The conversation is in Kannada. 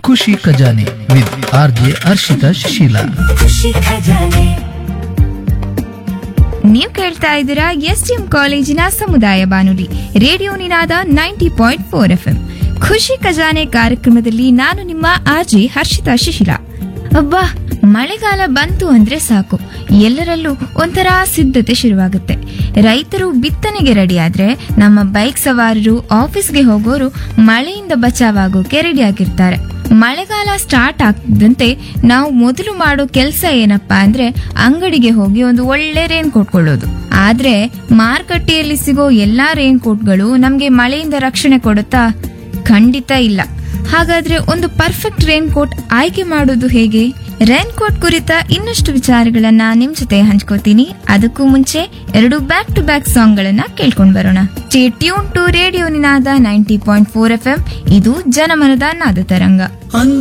ಖುಷಿ ಖಜಾನೆ with R J Harshita Shishila ಖುಷಿ ಖಜಾನೆ ನೀವು ಕೇಳ್ತಾ ಇದ್ದೀರಾ ಎಸ್ ಡಿ ಎಂ ಕಾಲೇಜಿನ ಸಮುದಾಯ ಬಾನುಲಿ radio Ninada ninety point four F M ಖುಷಿ ಖಜಾನೆ ಕಾರ್ಯಕ್ರಮದಲ್ಲಿ ನಾನು ನಿಮ್ಮ ಆರ್ಜಿ ಹರ್ಷಿತಾ ಶಿಶಿಲ ಅಬ್ಬಾ ಮಳೆಗಾಲ ಬಂತು ಅಂದ್ರೆ ಸಾಕು ಎಲ್ಲರಲ್ಲೂ ಒಂಥರ ಸಿದ್ಧತೆ ಶುರುವಾಗುತ್ತೆ ರೈತರು ಬಿತ್ತನೆಗೆ ರೆಡಿ ಆದ್ರೆ ನಮ್ಮ ಬೈಕ್ ಸವಾರರು ಆಫೀಸ್ಗೆ ಹೋಗೋರು ಮಳೆಯಿಂದ ಬಚಾವಾಗೋಕೆ ರೆಡಿ ಆಗಿರ್ತಾರೆ ಮಳೆಗಾಲ ಸ್ಟಾರ್ಟ್ ಆಗ್ತಿದ್ದಂತೆ ನಾವು ಮೊದಲು ಮಾಡೋ ಕೆಲಸ ಏನಪ್ಪಾ ಅಂದ್ರೆ ಅಂಗಡಿಗೆ ಹೋಗಿ ಒಂದು ಒಳ್ಳೆ ರೇನ್ ಕೋಟ್ ಕೊಳ್ಳೋದು ಆದ್ರೆ ಮಾರುಕಟ್ಟೆಯಲ್ಲಿ ಸಿಗೋ ಎಲ್ಲಾ ರೇನ್ ಕೋಟ್ಗಳು ನಮ್ಗೆ ಮಳೆಯಿಂದ ರಕ್ಷಣೆ ಕೊಡುತ್ತಾ ಖಂಡಿತ ಇಲ್ಲ ಹಾಗಾದ್ರೆ ಒಂದು ಪರ್ಫೆಕ್ಟ್ ರೇನ್ ಕೋಟ್ ಆಯ್ಕೆ ಮಾಡೋದು ಹೇಗೆ ರೇನ್ ಕೋಟ್ ಕುರಿತ ಇನ್ನಷ್ಟು ವಿಚಾರಗಳನ್ನ ನಿಮ್ ಜೊತೆ ಹಂಚ್ಕೋತೀನಿ ಅದಕ್ಕೂ ಮುಂಚೆ ಎರಡು ಬ್ಯಾಕ್ ಟು ಬ್ಯಾಕ್ ಸಾಂಗ್ ಗಳನ್ನ ಕೇಳ್ಕೊಂಡ್ ಬರೋಣ tune to radio Ninada ninety point four F M ಇದು ಜನಮನದ ನಾದ ತರಂಗ